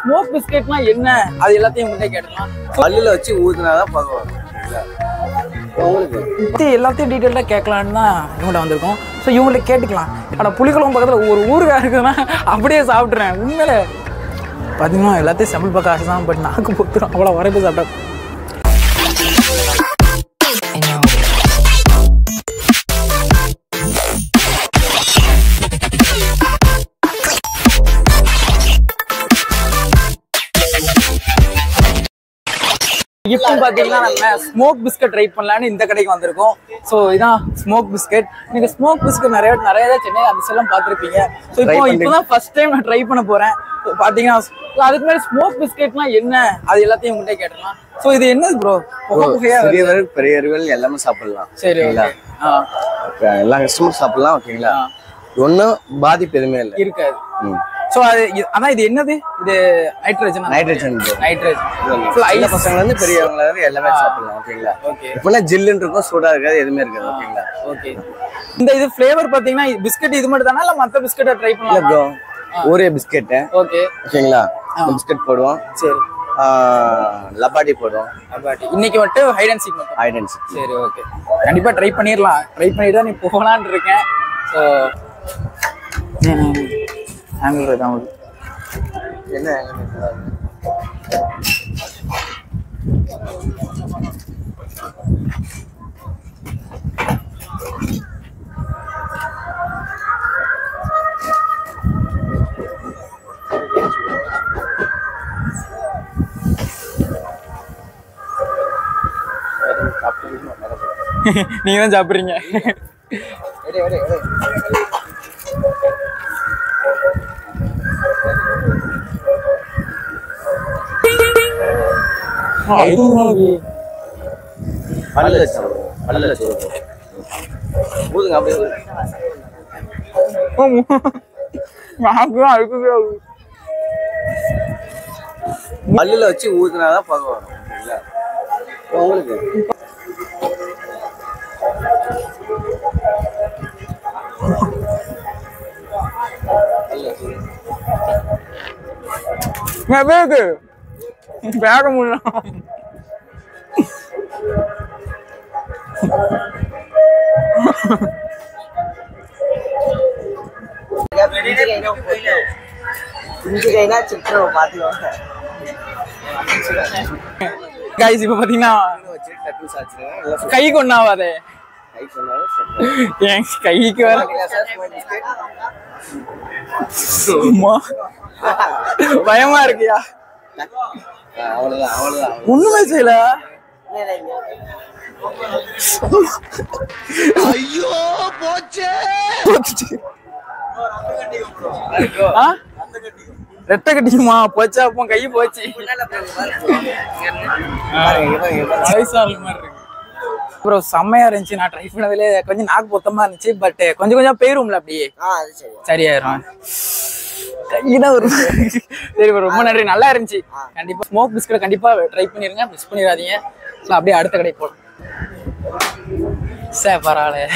Smoke பிஸ்கெட்னா என்ன அது எல்லாத்தையும் உங்கள்கிட்ட கேட்டலாம் பல்லுல வச்சு ஊதுனாதான் பகம் வரும் சரிங்களா? உங்களுக்கு பற்றி எல்லாத்தையும் டீட்டெயிலாக கேட்கலான்னு தான் இவங்கள்ட்ட வந்திருக்கோம் ஸோ இவங்கள்ட்ட கேட்டுக்கலாம் ஆனால் புளிக்குளம் பக்கத்தில் ஒரு ஊருக்கா இருக்குதுன்னா அப்படியே சாப்பிட்றேன் உண்மையில பார்த்தீங்கன்னா எல்லாத்தையும் செம்பிள் பக்கம் ஆசை தான் பட் நாக்கு பொத்துரும் அவ்வளோ வரப்பு சாப்பிட்டேன் இப்போ பார்த்தீங்கன்னா நம்ம ஸ்மோக் பிஸ்கட் ட்ரை பண்ணலான்னு இந்த கடைக்கு வந்திருக்கோம் ஸோ இதான் ஸ்மோக் பிஸ்கட் நீங்க ஸ்மோக் பிஸ்கட் நிறைய நிறைய தான் சென்னை அந்த எல்லாம் பார்த்துருப்பீங்க ஸோ இப்போ இப்போதான் ஃபர்ஸ்ட் டைம் நான் ட்ரை பண்ண போறேன் So, பார்த்தீங்கன்னா so அதுக்கு முன்னாடி ஸ்மோக் பிஸ்கெட்னா என்ன அது எல்லாத்தையும் உங்கள்கிட்ட கேட்டலாம் ஸோ இது என்னது ப்ரோ புகை புகையா வருது. சிறியவர்கள் பெரியவர்கள் எல்லாமே சாப்பிடலாம் சரி ஓகேங்களா ஓகே ஆ இப்ப எல்லா கஸ்டமர் சாப்பிடலாம் ஓகேங்களா ஒன்றும் பாதிப்பு எதுவுமே இல்லை இருக்காது ம். ஸோ அது இது- அதான் இது என்னது இது நைட்ரஜன் நைட்ரஜன் bro. நைட்ரஜன் சின்ன பசங்கள்ல இருந்து பெரியவங்கள வரை எல்லாமே சாப்பிடலாம் ஓகேங்களா ஓகே இப்போனா ஜில்லுன்னு இருக்கும் சூடா இருக்காது எதுவுமே இருக்காது ஓகேங்களா ஓகே இந்த இது ஃப்ளேவர் பாத்தீங்கன்னா பிஸ்கட் இது மட்டும் தானா இல்ல மத்த பிஸ்கட்டை ட்ரை இல்ல பண்ணலாம் ப்ரோ ஒரே பிஸ்கெட்டு ஓகே ஓகேங்களா பிஸ்கட் போடுவோம் சரி ஆஹ் லபாடி போடுவோம் அப்பாட்டி இன்னைக்கு மட்டும் ஹைட் அண்ட் சீக் மட்டும் ஐடன்ஸ் சரி ஓகே கண்டிப்பா ட்ரை பண்ணிடலாம் ட்ரை பண்ணிட்டு தான் நீ போகலான்னு இருக்கேன் ஸோ ஆங்கிள் இருக்கா உங்களுக்கு என்ன நீங்க தான் சாப்பிடுறீங்க பல்ல வச்சு சாப்பிடுவோம். பல்ல வச்சு சாப்பிடுவோம். ஊதுங்க அப்படியே ஊதுங்க. பல்லுல வச்சு ஊதுனாதான் பகம் வரும் ஓகேங்களா? உங்களுக்கு பேக்கு பேக முடியல குஞ்சுகைனா சித்திரம் பாத்துக்கோங்க கைஸ் இப்போ பார்த்தீங்கன்னா வச்சு டக்கு சாச்சிருங்க நல்லா கை கொண்டாவாதே கை சொன்னாலும் என் கைக்கு வேற அம்மா. பயமா இருக்கியா அவ்வளவுதான் அவ்வளவுதான் ஒண்ணுமே செய்யல போச்சு. ஆ? ரெட்டை கட்டிக்குமா போச்சா அப்போ கை போச்சு வயசாளு மாதிரி இருக்கு ப்ரோ செம்மையா இருந்துச்சு நான் ட்ரை பண்ணதுல கொஞ்சம் நாக்கு பொத்தமா இருந்துச்சு பட் கொஞ்சம் கொஞ்சம் போயிரும்ல அப்படியே சரியாயிரும் கையில ஒரு சரி bro, ரொம்ப நன்றி நல்லா இருந்துச்சு கண்டிப்பா ஸ்மோக் பிஸ்கட் கண்டிப்பா ட்ரை பண்ணிருங்க மிஸ் பண்ணிடாதீங்க ஸோ அப்படியே அடுத்த கடைக்கு போகலாம் சே பரவாயில்ல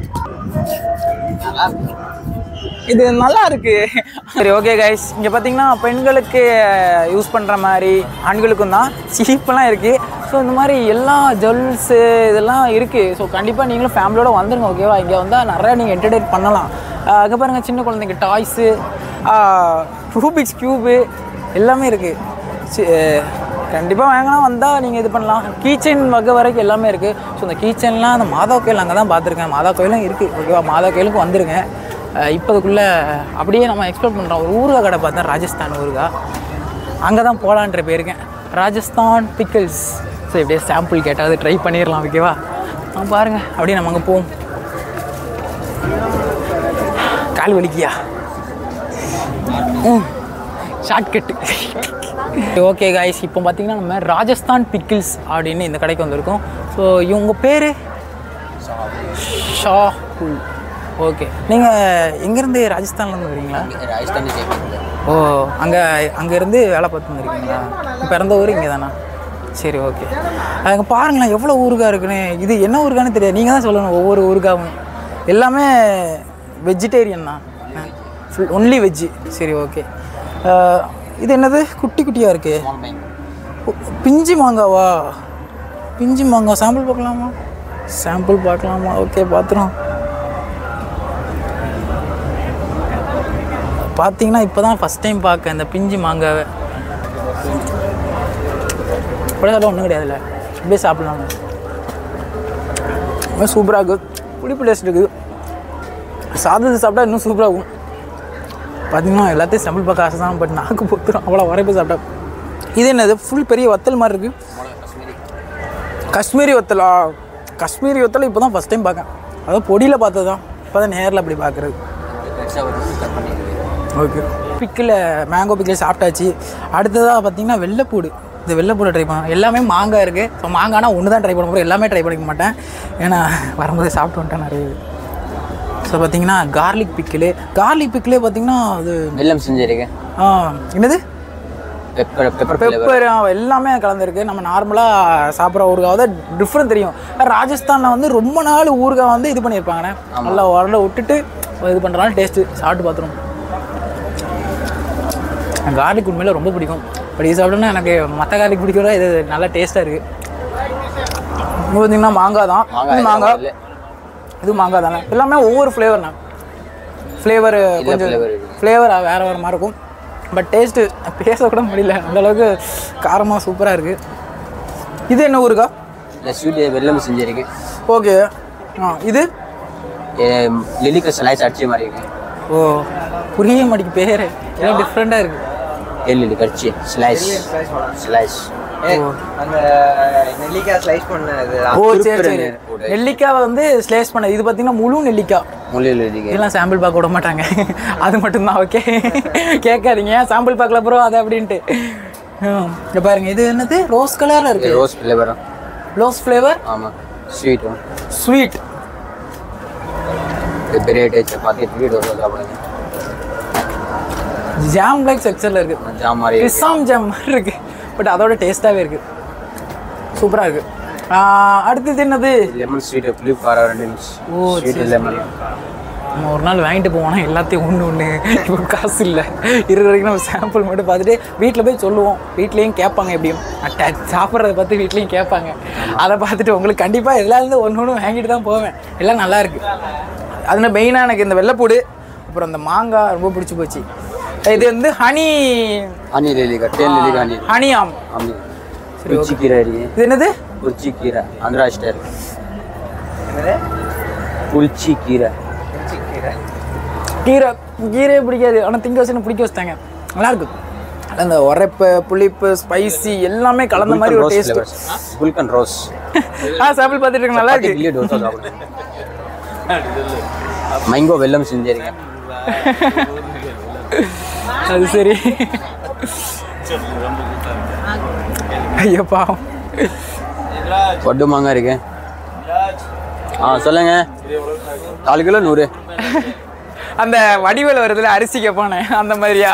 இது நல்லா இருக்கு சரி ஓகே கைஸ் இங்கே பார்த்தீங்கன்னா பெண்களுக்கு யூஸ் பண்ணுற மாதிரி ஆண்களுக்கும் தான் சீப்பெல்லாம் இருக்குது ஸோ இந்த மாதிரி எல்லா ஜுவல்ஸு இதெல்லாம் இருக்குது ஸோ கண்டிப்பாக நீங்களும் ஃபேமிலியோட வந்துருங்க ஓகேவா இங்கே வந்தால் நிறையா நீங்கள் என்டர்டெயின் பண்ணலாம் அங்கே பாருங்கள் சின்ன குழந்தைங்க டாய்ஸு ரூபிக்ஸ் க்யூபு எல்லாமே இருக்குது கண்டிப்பாக வாங்கலாம் வந்தால் நீங்கள் இது பண்ணலாம் கீச்செயின் வகை வரைக்கும் எல்லாமே இருக்குது ஸோ இந்த கீச்செயின்லாம் அந்த மாதா கோயில் அங்கே தான் பார்த்துருக்கேன் மாதா கோயிலும் இருக்குது ஓகேவா மாதா கோயிலுக்கும் வந்துருங்க அஹ் இப்போதுக்குள்ளே அப்படியே நம்ம எக்ஸ்ப்ளோர் பண்ணுறோம் ஒரு ஊறுகாய் கடை பார்த்தேன் ராஜஸ்தான் ஊறுகாய் அங்கே தான் போகலான்ற போயிருக்கேன் ராஜஸ்தான் பிக்கிள்ஸ் ஸோ இப்படியே சாம்பிள் கேட்டாவது ட்ரை பண்ணிடலாம் ஓகேவா ஆ பாருங்கள் அப்படியே நம்ம அங்கே போவோம் கால் வலிக்கியா ம் ஷார்ட்கட்டு ஓகே காய்ஸ் இப்போ பார்த்தீங்கன்னா நம்ம ராஜஸ்தான் பிக்கிள்ஸ் அப்படின்னு இந்த கடைக்கு வந்திருக்கோம் ஸோ இவங்க பேர் ஷாஹுல் ஓகே நீங்கள் எங்கேருந்து ராஜஸ்தான்லேருந்து வரீங்களா ராஜஸ்தானி சேர்க்கறது ஓ அங்கே அங்கேருந்து வேலை பார்த்து வந்துருக்கீங்களா பிறந்த ஊர் இங்கே தானா சரி ஓகே அங்கே பாருங்களேன் எவ்வளோ ஊருகா இருக்குன்னு இது என்ன ஊருகான்னு தெரியாது நீங்கள் தான் சொல்லணும் ஒவ்வொரு ஊருகாவும் எல்லாமே வெஜிடேரியன் தான் ஃபுல் ஒன்லி வெஜ்ஜு சரி ஓகே இது என்னது குட்டி குட்டியாக இருக்கு பிஞ்சு மாங்காவா பிஞ்சு மாங்காய் சாம்பிள் பார்க்கலாமா சாம்பிள் பார்க்கலாமா ஓகே பார்த்துரும் பார்த்தீங்கன்னா இப்போ தான் ஃபஸ்ட் டைம் பார்க்க இந்த பிஞ்சு மாங்காவை அப்படியே ஒன்றும் கிடையாதுல்ல அப்படியே சாப்பிடலாம் ரொம்ப சூப்பராக இருக்குது புளிப்பு டேஸ்ட் இருக்குது சாதத்தை சாப்பிட்டா இன்னும் சூப்பராக இருக்கும் பார்த்தீங்கன்னா எல்லாத்தையும் சாம்பிள் பார்க்க ஆசை தான் பட் நாக்கு பொத்துரும் அவ்வளோ வரைப்பு சாப்பிட்டா இது என்னது ஃபுல் பெரிய வத்தல் மாதிரி இருக்குது காஷ்மீரி வத்தலா காஷ்மீரி வத்தல் இப்போ தான் ஃபஸ்ட் டைம் பார்க்கேன் அதாவது பொடியில் பார்த்தது தான் இப்போ தான் நேரில் அப்படி பார்க்குறது ஓகே பிக்கில் மேங்கோ பிக்கில் சாப்பிட்டாச்சு அடுத்ததாக பார்த்தீங்கன்னா வெள்ளைப்பூடு இந்த வெள்ளைப்பூடு ட்ரை பண்ண எல்லாமே மாங்காய் இருக்குது ஸோ மாங்கானா ஒன்று தான் ட்ரை பண்ண போகிறோம் எல்லாமே ட்ரை பண்ணிக்க மாட்டேன் ஏன்னா வரும்போது சாப்பிட்டு வந்துட்டேன் நிறைய ஸோ பார்த்தீங்கன்னா கார்லிக் பிக்கில் கார்லிக் பிக்கிலே பார்த்தீங்கன்னா அது வெல்லம் செஞ்சிருக்கேன் ஆ, என்னது பெப்பர் பெப்பர் பெப்பர் எல்லாமே கலந்துருக்கு நம்ம நார்மலாக சாப்பிட்ற ஊறுகாய் தான் டிஃப்ரெண்ட் தெரியும் ராஜஸ்தானில் வந்து ரொம்ப நாள் ஊறுகாய் வந்து இது பண்ணியிருப்பாங்கண்ணே நல்லா உரல விட்டுட்டு இது பண்ணுறனால டேஸ்ட்டு சாப்பிட்டு பார்த்துருவோம் கார்லிக் உண்மையில ரொம்ப பிடிக்கும் பட் இது சாப்பிட்டோன்னா எனக்கு மற்ற கார்லிக் பிடிக்கிறத இது நல்லா டேஸ்ட்டாக இருக்குது இது பார்த்தீங்கன்னா மாங்காய் தான் இது மாங்காய் இல்லை இது மாங்காய் தானே எல்லாமே ஒவ்வொரு ஃப்ளேவர்ண்ணா ஃப்ளேவர் கொஞ்சம் flavor இருக்கு. ஃப்ளேவர் வேறு வேறு மாதிரி இருக்கும் பட் டேஸ்ட்டு பேசக்கூட முடியல அந்த அளவுக்கு காரமாக சூப்பராக இருக்குது இது என்ன ஊருக்கா இந்த ஸ்வீட் வெல்லம் செஞ்சிருக்கேன் ஓகே ஆ இது லிலிக்க ஸ்லைஸ் அடிச்ச மாதிரி இருக்கு ஓ புரிய மாட்டேங்குது பேர் எல்லாம் டிஃப்ரெண்ட்டாக இருக்குது ஏழு லிலிக் அடிச்சு ஸ்லைஸ் ஸ்லைஸ் அந்த நெல்லிக்காய் ஸ்லைஸ் பண்ணது ஓ சரி திருப்புற சரி நெல் போடு. நெல்லிக்காய் வந்து ஸ்லேஸ் பண்ண இது பார்த்தீங்கன்னா முழு நெல்லிக்காய் முள்ளு லிலிக்க இதெல்லாம் சாம்பிள் பார்க்க விட மாட்டாங்க அது மட்டும்தான் ஓகே கேட்காதீங்க சாம்பிள் பார்க்கல ப்ரோ அது அப்படின்ட்டு இங்கே பாருங்க இது என்னது ரோஸ் கலரில் இருக்கு ரோஸ் ஃப்ளேவரும் ரோஸ் ஃப்ளேவர் ஆமாம் ஸ்வீட்டும் ஸ்வீட் பெரிய டேஸ்ட் சப்பாத்தி த்ரீ டோஸ் சாப்பிடுங்க ஜாம் லைக் செக்ஷனில் இருக்கு ஜாம் மாதிரி இருக்கு. கிசாம் ஜாம் மாதிரி இருக்கு பட் அதோட டேஸ்ட்டாகவே இருக்கு சூப்பராக இருக்கு ஆ, அடுத்தது என்னது லெமன் ஸ்வீட் புளிப்பு காரம் ரெண்டு மிக்ஸ் ஓ, ஸ்வீட் லெமன் நம்ம ஒரு நாள் வாங்கிட்டு போவோம்னா எல்லாத்தையும் ஒன்று ஒன்று இப்போ காசு இல்லை இருக்கிற வரைக்கும் நம்ம சாம்பிள் மட்டும் பார்த்துட்டு வீட்டில் போய் சொல்லுவோம் வீட்லேயும் கேட்பாங்க எப்படியும் அட்டா சாப்பிட்றத பார்த்து வீட்லேயும் கேட்பாங்க அதை பார்த்துட்டு உங்களுக்கு கண்டிப்பாக எல்லாம் இருந்து ஒன்று ஒன்று வாங்கிட்டு தான் போவேன் எல்லாம் நல்லா இருக்கு அதில் மெயினாக எனக்கு இந்த வெள்ளைப்பூடு அப்புறம் இந்த மாங்காய் ரொம்ப பிடிச்சி போச்சு இது வந்து ஹனி ஹனி லிலிக்கா டேல் லிலிக்கா ஹனி ஹனி ஆம் ஆமி குச்சி கீரை அடி இது என்னது குச்சி கீரை ஆந்திரா ஸ்டைல் குளிச்சி கீரை கீரை கீரையே பிடிக்காது ஆனால் திங்க வச்சு பிடிக்க வச்சிட்டாங்க நல்லா இருக்கு அந்த உரைப்பு புளிப்பு ஸ்பைசி எல்லாமே கலந்த மாதிரி ஒரு டேஸ்ட் குல்கன் ரோஸ் ஆ சாம்பிள் பார்த்துட்டு இருக்கு நல்லா இருக்கு இட்லி தோசை சாப்பிடுங்க மேங்கோ வெல்லம் செஞ்சிருக்கேன் அது சரி ஐயோ பாவம் வட்டு மாங்காய் இருக்கு ஆ சொல்லுங்க நாலு கிலோ நூறு அந்த வடிவேல் வருதுல அரிசி கேட்பானே அந்த மாதிரியா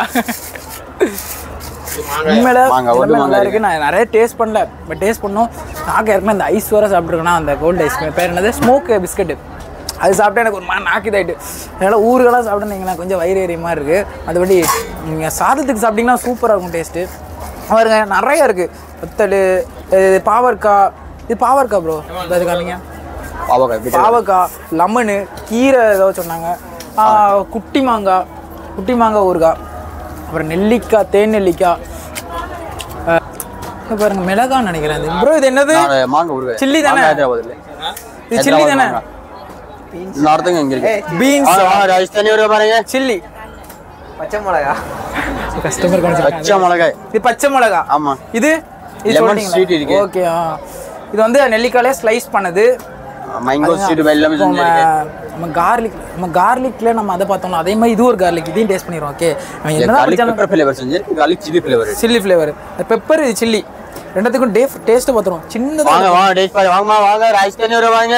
உண்மையில மாங்காய், ஒட்டு எல்லாமே நல்லா மாங்காய் இருக்கு நான் நிறைய டேஸ்ட் பண்ணல பட் டேஸ்ட் பண்ணோம் நாக்கு ஏற்கனவே அந்த ஐஸ் வர சாப்பிட்ருக்கேன்னா அந்த கோல்டு ஐஸ் பேர் என்னது ஸ்மோக் பிஸ்கட்டு அது சாப்பிட்டா எனக்கு ஒரு மாதிரி நாக்கு இதாயிட்டு அதனால் ஊருகளாக சாப்பிட்டீங்கன்னா கொஞ்சம் வயிறு எறிய மாதிரி இருக்குது மற்றபடி நீங்கள் சாதத்துக்கு சாப்பிட்டீங்கன்னா சூப்பராக இருக்கும் டேஸ்ட்டு பாருங்க நிறைய இருக்குது வத்தல் இது பாவற்காய் இது பாவற்காய் ப்ரோ அது காமிங்க பாவக்காய் எப்படி பாவக்காய் லெமனு கீரை ஏதோ சொன்னாங்க ஆ, குட்டி மாங்காய் குட்டி மாங்காய் ஊறுகாய் அப்புறம் நெல்லிக்காய் தேன் நெல்லிக்காய் ஆ, இங்க பாருங்க மிளகான்னு நினைக்கிறேன் ப்ரோ இது என்னது நான் மாங்காய் ஊறுகாய் சில்லி தானே? மாங்காய் ஹைதராபாத்ல இது சில்லி தானே நார்த்துங்க இங்க இருக்கு பீன்ஸ் ஆ, ஆ, ராஜஸ்தானி ஊறுகாய் பாருங்க சில்லி பச்சை மிளகா கஸ்டமர் பச்சை மிளகாய் இது பச்சை மிளகா ஆமா இது இது Lemon சொல்லிட்டீங்களா? sweet இருக்கு. ஓகே ஆ இது வந்து நெல்லிக்காயிலே ஸ்லைஸ் பண்ணது மேங்கோ ஸ்வீட் எல்லாமே இப்போ நம்ம செஞ்சிருக்கேன் நம்ம கார்லிக் நம்ம கார்லிக்ல நம்ம அதை பார்த்தோம்னா அதே மாதிரி இது ஒரு கார்லிக் இதையும் டேஸ்ட் பண்ணிடுவோம் ஓகே நம்ம என்னதான் garlic பிடிச்சாலும் pepper flavor செஞ்சிருக்கு garlic chili flavor இருக்கு. சில்லி ஃப்ளேவர் பெப்பர் இது சில்லி ரெண்டுத்துக்கும் டே டேஸ்ட்டு பார்த்துருவோம் சின்னதாக வாங்க வாங்க டேஸ்ட் பாரு வாங்கம்மா வாங்க ராஜஸ்தானி ஊறுகாய் வாங்க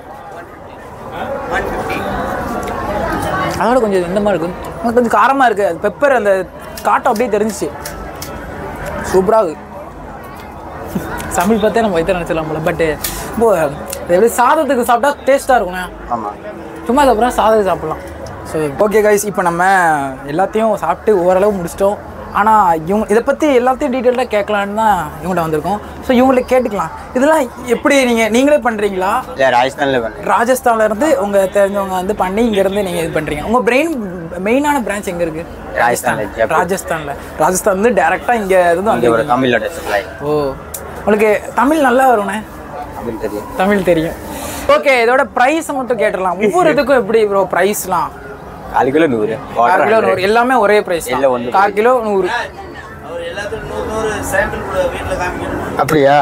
அதோட கொஞ்சம் இந்த மாதிரி இருக்கும் இன்னும் கொஞ்சம் காரமாக இருக்குது அது பெப்பர் அந்த காட்டம் அப்படியே தெரிஞ்சிச்சு சூப்பராக இருக்கு சமையல் பார்த்தே நம்ம வைத்த நினச்சிடலாம் போல பட்டு இப்போ இது எப்படி சாதத்துக்கு சாப்பிட்டா டேஸ்ட்டாக இருக்கும்ண்ணே ஆமா சும்மா அதுக்கப்புறம் சாதம் சாப்பிட்லாம் ஸோ ஓகே கைஸ் இப்போ நம்ம எல்லாத்தையும் சாப்பிட்டு ஓரளவு முடிச்சிட்டோம் ஆனால் இவங்க இதை பற்றி எல்லாத்தையும் டீட்டெயிலாக கேட்கலான்னு தான் இவங்கள்ட்ட வந்திருக்கோம் ஸோ இவங்களை கேட்டுக்கலாம் இதெல்லாம் எப்படி நீங்கள் நீங்களே பண்ணுறீங்களா இல்லை ராஜஸ்தானில் பண்ணேன் ராஜஸ்தான்ல இருந்து உங்க தெரிஞ்சவங்க வந்து பண்ணி இங்க இருந்து நீங்க இது பண்றீங்க உங்க பிரெயின் மெயினான பிரான்ச் எங்க இருக்கு ராஜஸ்தான்ல, ஜெய்ப்பூர். ராஜஸ்தான்ல ராஜஸ்தான் வந்து டைரக்டா இங்க இருந்து இங்கே ஒரு வந்து தமிழோட சப்ளை ஓ உங்களுக்கு தமிழ் நல்லா வரும்ண்ணே அப்படின்னு தெரியும் தமிழ் தெரியும் ஓகே இதோட ப்ரைஸ் மட்டும் கேட்டுடலாம் ஒவ்வொரு இதுக்கும் எப்படி ப்ரோ ப்ரைஸ்லாம் கால் கிலோ நூறு கால் கிலோ நூறு எல்லாமே ஒரே ப்ரைஸ் எல்லாம் ஒண்ணு கால் கிலோ நூறு அப்படியா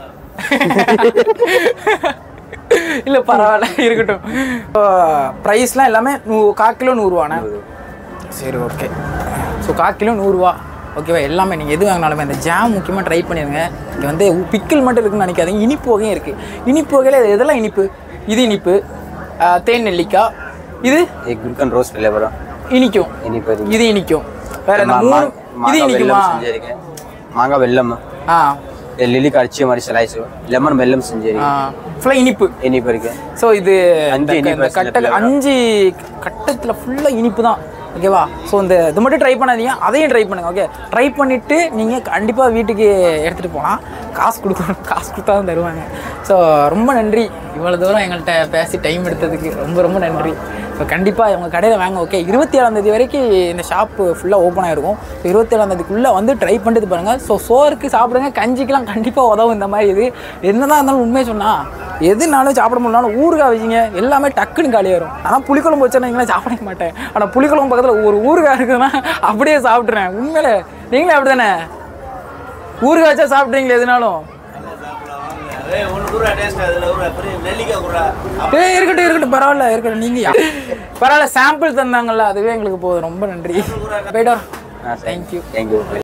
இல்ல பரவாயில்ல இருக்கட்டும் ப்ரைஸ்லாம் எல்லாமே நூ கால் கிலோ நூறுவாண்ணே சரி ஓகே ஸோ கால் கிலோ நூறுரூவா ஓகேவா எல்லாமே நீங்கள் எது வாங்கினாலுமே இந்த ஜாம் முக்கியமாக ட்ரை பண்ணிடுங்க இங்கே வந்து பிக்கிள் மட்டும் இருக்குன்னு நினைக்காதீங்க இனிப்பு வகையும் இருக்குது இனிப்பு வகையில் இதெல்லாம் இனிப்பு இது இனிப்பு ஆஹ், தேன் நெல்லிக்காய் இது இது குல்கன் ரோஸ் ஃப்ளேவரும் இனிக்கும் இனிப்பு இருக்கு. இது இனிக்கும் வேற இந்த மா- மூணு மா- இது மாங்காய் இனிக்குமா வெல்லம் செஞ்சிருக்கேன் மாங்காய் வெல்லம் ஆ இது லில்லி கடிச்சி மாதிரி ஸ்லைஸ் லெமன் வெல்லம் செஞ்சிருக்கேன் ஃபுல்லாக இனிப்பு இனிப்பு இருக்கு ஸோ இது அஞ்சு இந்த க- இனிப்பு இந்த சில கட்டல் flavor. அஞ்சு கட்டத்தில் ஃபுல்லாக இனிப்பு தான் ஓகேவா ஸோ இந்த இது மட்டும் ட்ரை பண்ணாதீங்க அதையும் ட்ரை பண்ணுங்க ஓகே ட்ரை பண்ணிவிட்டு நீங்கள் கண்டிப்பாக வீட்டுக்கு எடுத்துகிட்டு போகலாம் காசு கொடுக்கணும் காசு கொடுத்தா தான் தருவாங்க ஸோ ரொம்ப நன்றி இவ்வளோ தூரம் எங்கள்கிட்ட பேசி டைம் எடுத்ததுக்கு ரொம்ப ரொம்ப நன்றி ஸோ கண்டிப்பாக உங்கள் கடையில் வாங்க ஓகே இருபத்தி ஏழாந்தேதி வரைக்கும் இந்த ஷாப்பு ஃபுல்லாக ஓப்பன் ஆகிருக்கும் ஸோ இருபத்தி ஏழாந்தேதிக்குள்ளே வந்து ட்ரை பண்ணிட்டு பாருங்கள் ஸோ சோறுக்கு சாப்பிடுங்க கஞ்சிக்கெலாம் கண்டிப்பாக உதவும் இந்த மாதிரி இது என்னதான் இருந்தாலும் உண்மையை சொன்னால் எதுனாலும் சாப்பிட முடியலனாலும் ஊறுகாய் வச்சிங்க எல்லாமே டக்குன்னு காலி வரும் ஆனால் புளிக்குழம்பு வச்சா நீங்களாம் சாப்பிட மாட்டேன் ஆனால் புளிக்குழம்பு பக்கத்தில் ஒரு ஊறுகாய் இருக்குதுன்னா அப்படியே சாப்பிட்றேன் உண்மையில நீங்களே அப்படி தானே ஊறுகாய் வச்சா சாப்பிட்றீங்களே எதுனாலும் ஏய் இருக்கட்டும் இருக்கட்டும் பரவாயில்ல இருக்கட்டும் நீங்க யா- பரவாயில்ல சாம்பிள் தந்தாங்கல்ல அதுவே எங்களுக்கு போதும் ரொம்ப நன்றி போயிட்டு வரோம் தேங்க்யூ தேங்க்யூ